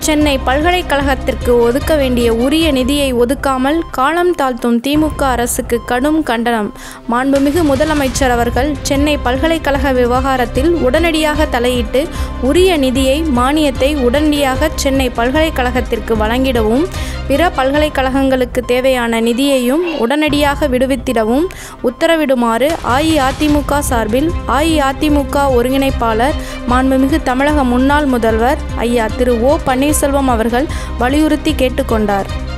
சென்னை பல்கலைக்கழகத்திற்கு ஒதுக்க வேண்டிய உரிய நிதியை ஒதுக்காமல் காலம் தாழ்த்தும் திமுக அரசுக்கு கடும் கண்டனம் மாண்புமிகு முதலமைச்சர் அவர்கள் சென்னை பல்கலைக்கழக விவகாரத்தில் உடனடியாக தலையிட்டு உரிய நிதியை மானியத்தை உடனடியாக சென்னை பல்கலைக்கழகத்திற்கு வழங்கிடவும் பிற பல்கலைக்கழகங்களுக்கு தேவையான நிதியையும் உடனடியாக விடுவித்திடவும் உத்தரவிடுமாறு அஇஅதிமுக சார்பில் அஇஅதிமுக ஒருங்கிணைப்பாளர் மாண்புமிகு தமிழக முன்னாள் முதல்வர் ஐயா திரு ஓ பன்னீர்செல்வம் அவர்கள் வலியுறுத்தி கேட்டுக்கொண்டார்